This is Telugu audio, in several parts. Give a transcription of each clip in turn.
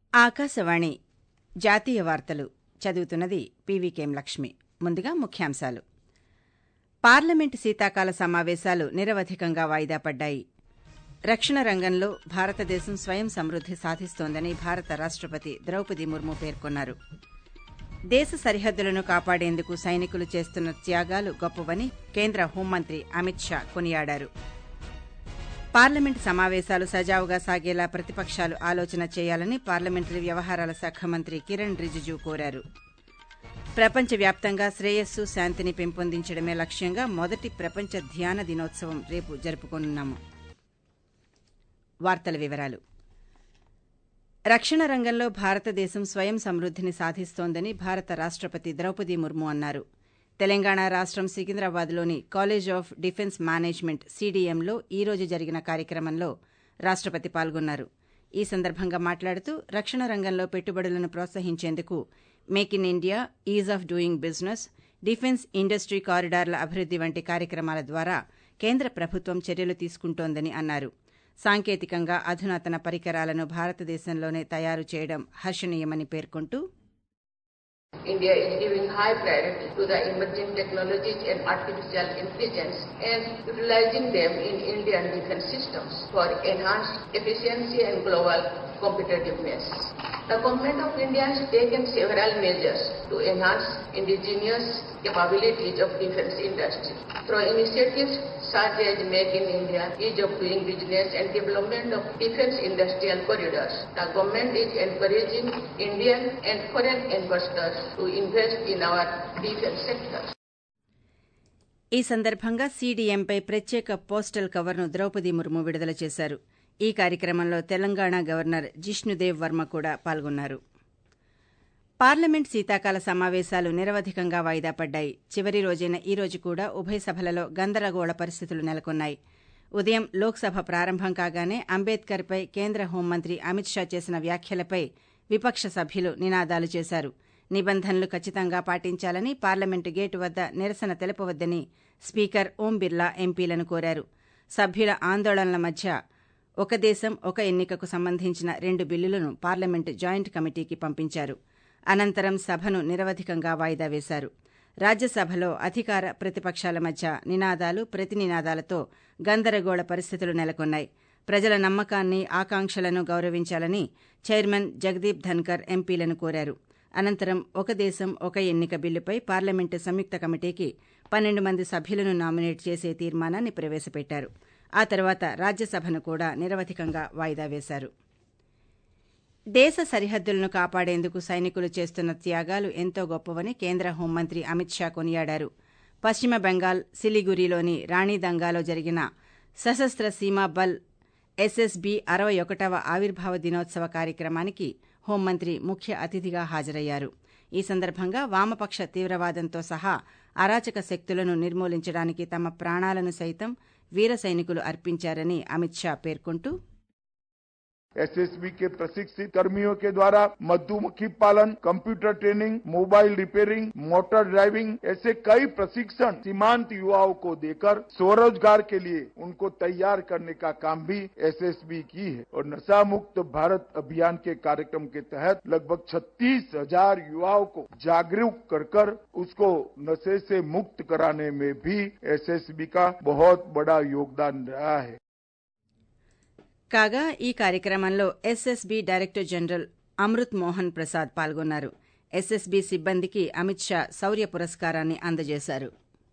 ఆకాశవాణి జాతీయ వార్తలు చదువుతున్నది పీవీకేం లక్ష్మి ముందుగా ముఖ్యాంశాలు పార్లమెంటు శీతాకాల సమావేశాలు నిరవధికంగా వాయిదా పడ్డాయి రక్షణ రంగంలో భారతదేశం స్వయం సమృద్ది సాధిస్తోందని భారత రాష్టపతి ద్రౌపది ముర్ము పేర్కొన్నారు దేశ సరిహద్దులను కాపాడేందుకు సైనికులు చేస్తున్న త్యాగాలు గొప్పవని కేంద్ర హోంమంత్రి అమిత్ షా కొనియాడారు పార్లమెంటు సమావేశాలు సజావుగా సాగేలా ప్రతిపక్షాలు ఆలోచన చేయాలని పార్లమెంటరీ వ్యవహారాల శాఖ మంత్రి కిరణ్ రిజిజు కోరారు ప్రపంచవ్యాప్తంగా శ్రేయస్సు శాంతిని పెంపొందించడమే లక్ష్యంగా మొదటి ప్రపంచ ధ్యాన దినోత్సవం రేపు జరుపుకోనున్నాము వార్తల వివరాలు రక్షణ రంగంలో భారతదేశం స్వయం సమృద్దిని సాధిస్తోందని భారత రాష్టపతి ద్రౌపది ముర్ము అన్నారు తెలంగాణ రాష్టం సికింద్రాబాద్లోని కాలేజ్ ఆఫ్ డిఫెన్స్ మేనేజ్మెంట్ సీడీఎంలో ఈ రోజు జరిగిన కార్యక్రమంలో రాష్టపతి పాల్గొన్నారు ఈ సందర్భంగా మాట్లాడుతూ రక్షణ రంగంలో పెట్టుబడులను ప్రోత్సహించేందుకు make in India ease of doing business defence industry కారిడార్ల అభివృద్ది వంటి కార్యక్రమాల ద్వారా కేంద్ర ప్రభుత్వం చర్యలు తీసుకుంటోందని అన్నారు సాంకేతికంగా అధునాతన పరికరాలను భారతదేశంలోనే తయారు చేయడం హర్షణీయమని పేర్కొంటూ India is giving high priority to the emerging technologies and artificial intelligence and utilizing them in Indian defense systems for enhanced efficiency and global competitiveness. The Government of India has taken several measures to enhance indigenous capabilities of defense industry through initiatives such as Make in India, Ease of Doing Business and development of defense industrial corridors. The government is encouraging Indian and foreign investors to invest in our defense sector. ఈ సందర్భంగా సీడీఎంపై ప్రత్యేక పోస్టల్ కవర్ను ద్రౌపది ముర్ము విడుదల చేశారు ఈ కార్యక్రమంలో తెలంగాణ గవర్నర్ జిష్ణుదేవ్ వర్మ కూడా పాల్గొన్నారు పార్లమెంట్ శీతాకాల సమావేశాలు నిరవధికంగా వాయిదా పడ్డాయి చివరి రోజైన ఈ రోజు కూడా ఉభయ సభలలో గందరగోళ పరిస్థితులు నెలకొన్నాయి ఉదయం లోక్సభ ప్రారంభం కాగానే అంబేద్కర్పై కేంద్ర హోంమంత్రి అమిత్ షా చేసిన వ్యాఖ్యలపై విపక్ష సభ్యులు నినాదాలు చేశారు నిబంధనలు ఖచ్చితంగా పాటించాలని పార్లమెంటు గేటు వద్ద నిరసన తెలపవద్దని స్పీకర్ ఓం బిర్లా ఎంపీలను కోరారు సభ్యుల ఆందోళనల మధ్య ఒక దేశం ఒక ఎన్నికకు సంబంధించిన రెండు బిల్లులను పార్లమెంటు జాయింట్ కమిటీకి పంపించారు అనంతరం సభను నిరవధికంగా వాయిదా వేశారు రాజ్యసభలో అధికార ప్రతిపక్షాల మధ్య నినాదాలు ప్రతినినాదాలతో గందరగోళ పరిస్థితులు నెలకొన్నాయి ప్రజల నమ్మకాన్ని ఆకాంక్షలను గౌరవించాలని చైర్మన్ జగదీప్ ధన్కర్ ఎంపీలను కోరారు అనంతరం ఒక దేశం ఒక ఎన్నిక బిల్లుపై పార్లమెంటు సంయుక్త కమిటీకి పన్నెండు మంది సభ్యులను నామినేట్ చేసే తీర్మానాన్ని ప్రవేశపెట్టారు ఆ తర్వాత రాజ్యసభను కూడా నిరవధికంగా వాయిదా వేశారు దేశ సరిహద్దులను కాపాడేందుకు సైనికులు చేస్తున్న త్యాగాలు ఎంతో గొప్పవని కేంద్ర హోంమంత్రి అమిత్ షా కొనియాడారు పశ్చిమ బెంగాల్ సిలిగురిలోని రాణిదంగాలో జరిగిన సశస్త్ర సీమా బల్ ఎస్ఎస్బీ అరవై ఒకటవ ఆవిర్భావ దినోత్సవ కార్యక్రమానికి హోంమంత్రి ముఖ్య అతిథిగా హాజరయ్యారు ఈ సందర్భంగా వామపక్ష తీవ్రవాదంతో సహా అరాచక శక్తులను నిర్మూలించడానికి తమ ప్రాణాలను సైతం వీర సైనికులు అర్పించారని అమిత్ షా పేర్కొంటూ एसएसबी के प्रशिक्षित कर्मियों के द्वारा मधुमक्खी पालन computer training mobile repairing motor driving ऐसे कई प्रशिक्षण सीमांत युवाओं को देकर स्वरोजगार के लिए उनको तैयार करने का काम भी एसएसबी की है और नशा मुक्त भारत अभियान के कार्यक्रम के तहत लगभग छत्तीस हजार युवाओं को जागरूक कर कर उसको नशे से मुक्त कराने में भी एसएसबी का बहुत बड़ा योगदान रहा है కాగా ఈ కార్యక్రమంలో SSB director general Amrit Mohan Prasad పాల్గొన్నారు ఎస్ఎస్బీ సిబ్బందికి అమిత్ షా శౌర్య పురస్కారాన్ని అందజేశారు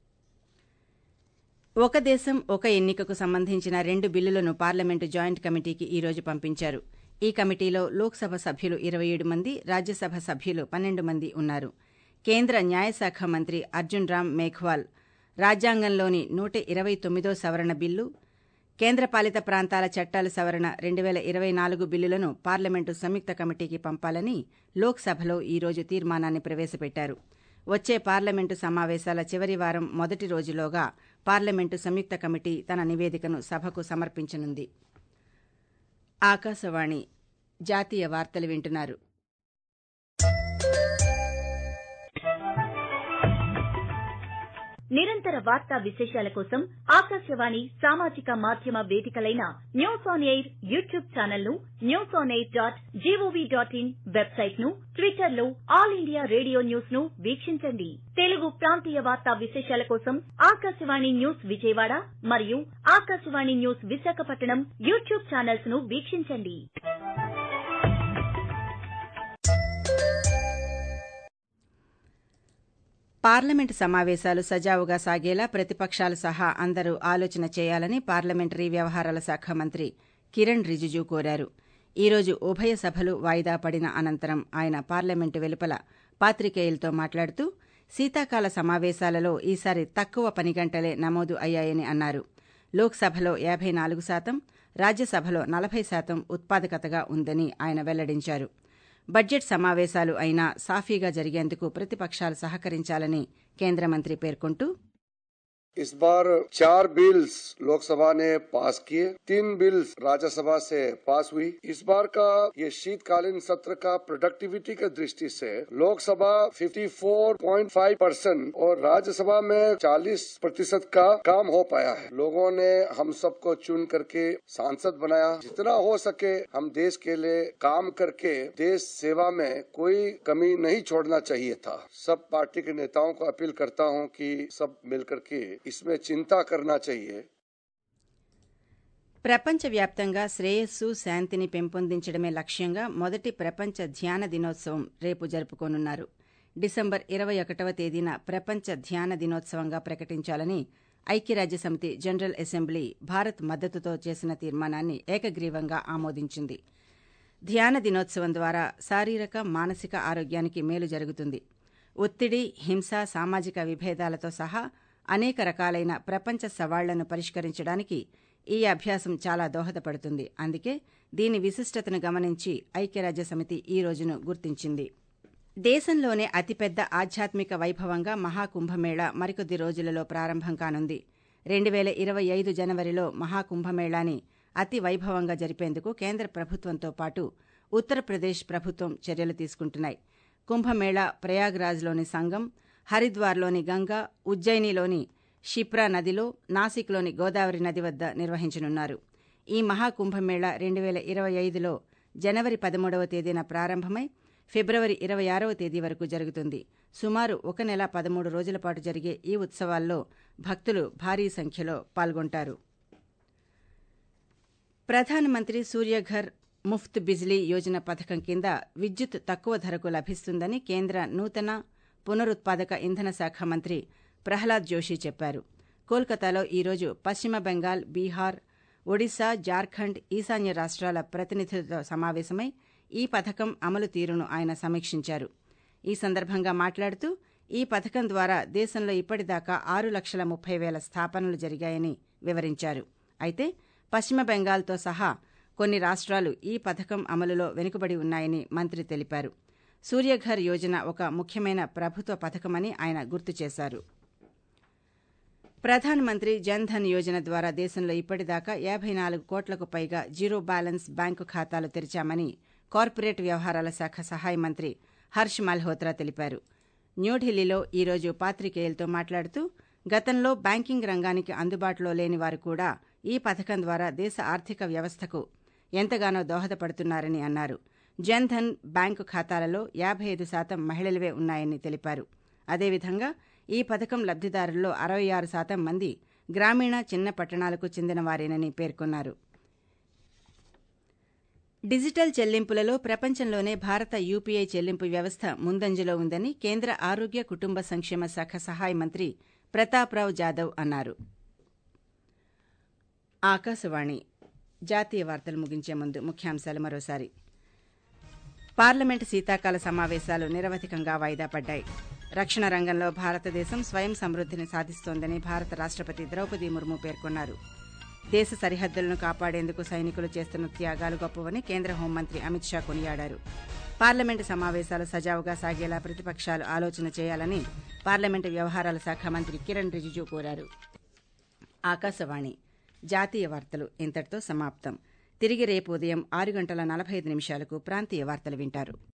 ఒక దేశం ఒక ఎన్నికకు సంబంధించిన రెండు బిల్లులను పార్లమెంటు జాయింట్ కమిటీకి ఈ రోజు పంపించారు ఈ కమిటీలో లోక్సభ సభ్యులు ఇరవై ఏడు మంది రాజ్యసభ సభ్యులు పన్నెండు మంది ఉన్నారు కేంద్ర న్యాయశాఖ మంత్రి అర్జున్ రామ్ మేఘ్వాల్ రాజ్యాంగంలోని నూట ఇరవై తొమ్మిదో సవరణ బిల్లు కేంద్రపాలిత ప్రాంతాల చట్టాల సవరణ రెండు వేల ఇరవై నాలుగు బిల్లులను పార్లమెంటు సంయుక్త కమిటీకి పంపాలని లోక్సభలో ఈ రోజు తీర్మానాన్ని ప్రవేశపెట్టారు వచ్చే పార్లమెంటు సమావేశాల చివరి వారం మొదటి రోజులోగా పార్లమెంటు సంయుక్త కమిటీ తన నివేదికను సభకు సమర్పించనుంది ఆకాశవాణి జాతీయ వార్తలు వింటున్నారు నిరంతర వార్తా విశేషాల కోసం ఆకాశవాణి సామాజిక మాధ్యమ వేదికలైన news on air YouTube channel ను news on air dot gov dot in website ను ట్విట్టర్ లో ఆల్ ఇండియా రేడియో న్యూస్ ను వీక్షించండి తెలుగు ప్రాంతీయ వార్తా విశేషాల కోసం ఆకాశవాణి న్యూస్ విజయవాడ మరియు Akashvani news Visakhapatnam YouTube channels ను వీక్షించండి పార్లమెంటు సమావేశాలు సజావుగా సాగేలా ప్రతిపక్షాలు సహా అందరూ ఆలోచన చేయాలని పార్లమెంటరీ వ్యవహారాల శాఖ మంత్రి కిరణ్ రిజిజు కోరారు ఈ రోజు ఉభయ సభలు వాయిదా పడిన అనంతరం ఆయన పార్లమెంటు వెలుపల పాత్రికేయులతో మాట్లాడుతూ శీతాకాల సమావేశాలలో ఈసారి తక్కువ పని గంటలే నమోదు అయ్యాయని అన్నారు లోక్సభలో యాబై నాలుగు శాతం రాజ్యసభలో నలభై శాతం ఉత్పాదకతగా ఉందని ఆయన వెల్లడించారు బడ్జెట్ సమావేశాలు అయినా సాఫీగా జరిగేందుకు ప్రతిపక్షాలు సహకరించాలని కేంద్ర మంత్రి పేర్కొంటూ इस बार चार बिल्स लोकसभा ने पास किए तीन बिल्स राज्यसभा से पास हुई इस बार का ये शीतकालीन सत्र का प्रोडक्टिविटी की दृष्टि से लोकसभा 54.5 परसेंट और राज्यसभा में 40 प्रतिशत का काम हो पाया है लोगों ने हम सबको चुन करके सांसद बनाया जितना हो सके हम देश के लिए काम करके देश सेवा में कोई कमी नहीं छोड़ना चाहिए था सब पार्टी के नेताओं को अपील करता हूं कि सब मिलकर के इसमें चिंता करना चाहिए ప్రపంచవ్యాప్తంగా శ్రేయస్సు శాంతిని పెంపొందించడమే లక్ష్యంగా మొదటి ప్రపంచ ధ్యాన దినోత్సవం రేపు జరుపుకోనున్నారు డిసెంబర్ ఇరవై ఒకటవ తేదీన ప్రపంచ ధ్యాన దినోత్సవంగా ప్రకటించాలని ఐక్యరాజ్యసమితి జనరల్ అసెంబ్లీ భారత్ మద్దతుతో చేసిన తీర్మానాన్ని ఏకగ్రీవంగా ఆమోదించింది ధ్యాన దినోత్సవం ద్వారా శారీరక మానసిక ఆరోగ్యానికి మేలు జరుగుతుంది ఒత్తిడి హింస సామాజిక విభేదాలతో సహా అనేక రకాలైన ప్రపంచ సవాళ్లను పరిష్కరించడానికి ఈ అభ్యాసం చాలా దోహదపడుతుంది అందుకే దీని విశిష్టతను గమనించి ఐక్యరాజ్యసమితి ఈ రోజును గుర్తించింది దేశంలోనే అతిపెద్ద ఆధ్యాత్మిక వైభవంగా మహాకుంభమేళా మరికొద్ది రోజులలో ప్రారంభం కానుంది రెండు వేల ఇరవై ఐదు జనవరిలో మహాకుంభమేళాని అతి వైభవంగా జరిపేందుకు కేంద్ర ప్రభుత్వంతో పాటు ఉత్తరప్రదేశ్ ప్రభుత్వం చర్యలు తీసుకుంటున్నాయి కుంభమేళా ప్రయాగ్రాజ్లోని సంగం హరిద్వార్లోని గంగా ఉజ్జయినిలోని షిప్రా నదిలో నాసిక్లోని గోదావరి నది వద్ద నిర్వహించనున్నారు ఈ మహాకుంభమేళా రెండు వేల ఇరవై ఐదులో జనవరి పదమూడవ తేదీన ప్రారంభమై ఫిబ్రవరి ఇరవై ఆరవ తేదీ వరకు జరుగుతుంది సుమారు ఒక నెల పదమూడు రోజుల పాటు జరిగే ఈ ఉత్సవాల్లో భక్తులు భారీ సంఖ్యలో పాల్గొంటారు ప్రధానమంత్రి సూర్యఘర్ ముఫ్త్ బిజ్లీ యోజన పథకం కింద విద్యుత్ తక్కువ ధరకు లభిస్తుందని కేంద్ర నూతన పునరుత్పాదక ఇంధన శాఖ మంత్రి ప్రహ్లాద్ జోషి చెప్పారు కోల్కతాలో ఈరోజు పశ్చిమ బెంగాల్ బీహార్ ఒడిశా జార్ఖండ్ ఈశాన్య రాష్ట్రాల ప్రతినిధులతో సమావేశమై ఈ పథకం అమలు తీరును ఆయన సమీక్షించారు ఈ సందర్భంగా మాట్లాడుతూ ఈ పథకం ద్వారా దేశంలో ఇప్పటిదాకా ఆరు లక్షల ముప్పై వేల స్థాపనలు జరిగాయని వివరించారు అయితే పశ్చిమ బెంగాల్తో సహా కొన్ని రాష్ట్రాలు ఈ పథకం అమలులో వెనుకబడి ఉన్నాయని మంత్రి తెలిపారు సూర్యఘర్ యోజన ఒక ముఖ్యమైన ప్రభుత్వ పథకమని ఆయన గుర్తు చేశారు ప్రధానమంత్రి జన్ ధన్ యోజన ద్వారా దేశంలో ఇప్పటిదాకా యాబై నాలుగు కోట్లకు పైగా జీరో బ్యాలెన్స్ బ్యాంకు ఖాతాలు తెరిచామని కార్పొరేట్ వ్యవహారాల శాఖ సహాయ మంత్రి హర్ష్ మల్హోత్రా తెలిపారు న్యూఢిల్లీలో ఈరోజు పాత్రికేయులతో మాట్లాడుతూ గతంలో బ్యాంకింగ్ రంగానికి అందుబాటులో లేని వారు కూడా ఈ పథకం ద్వారా దేశ ఆర్థిక వ్యవస్థకు ఎంతగానో దోహదపడుతున్నారని అన్నారు జన్ ధన్ బ్యాంకు ఖాతాలలో యాబై ఐదు శాతం మహిళలవే ఉన్నాయని తెలిపారు అదేవిధంగా ఈ పథకం లబ్దిదారుల్లో అరవై ఆరు శాతం మంది గ్రామీణ చిన్న పట్టణాలకు చెందిన వారేనని పేర్కొన్నారు డిజిటల్ చెల్లింపులలో ప్రపంచంలోనే భారత యూపీఐ చెల్లింపు వ్యవస్థ ముందంజలో ఉందని కేంద్ర ఆరోగ్య కుటుంబ సంక్షేమ శాఖ సహాయ మంత్రి ప్రతాప్రావ్ జాదవ్ అన్నారు ఆకాశవాణి జాతీయ వార్తలు ముగించే ముందు ముఖ్యాంశాలు మరోసారి పార్లమెంటు శీతాకాల సమావేశాలు నిరవధికంగా వాయిదా పడ్డాయి రక్షణ రంగంలో భారతదేశం స్వయం సమృద్ధిని సాధిస్తోందని భారత రాష్టపతి ద్రౌపది ముర్ము పేర్కొన్నారు దేశ సరిహద్దులను కాపాడేందుకు సైనికులు చేస్తున్న త్యాగాలు గొప్పవని కేంద్ర హోంమంత్రి అమిత్ షా కొనియాడారు పార్లమెంటు సమావేశాలు సజావుగా సాగేలా ప్రతిపక్షాలు ఆలోచన చేయాలని పార్లమెంటు వ్యవహారాల శాఖ మంత్రి కిరణ్ రిజిజు కోరారు ఆకాశవాణి జాతీయ వార్తలు ఇంతటితో సమాప్తం తిరిగి రేపు ఉదయం ఆరు గంటల నలభై ఐదు నిమిషాలకు ప్రాంతీయ వార్తలు వింటారు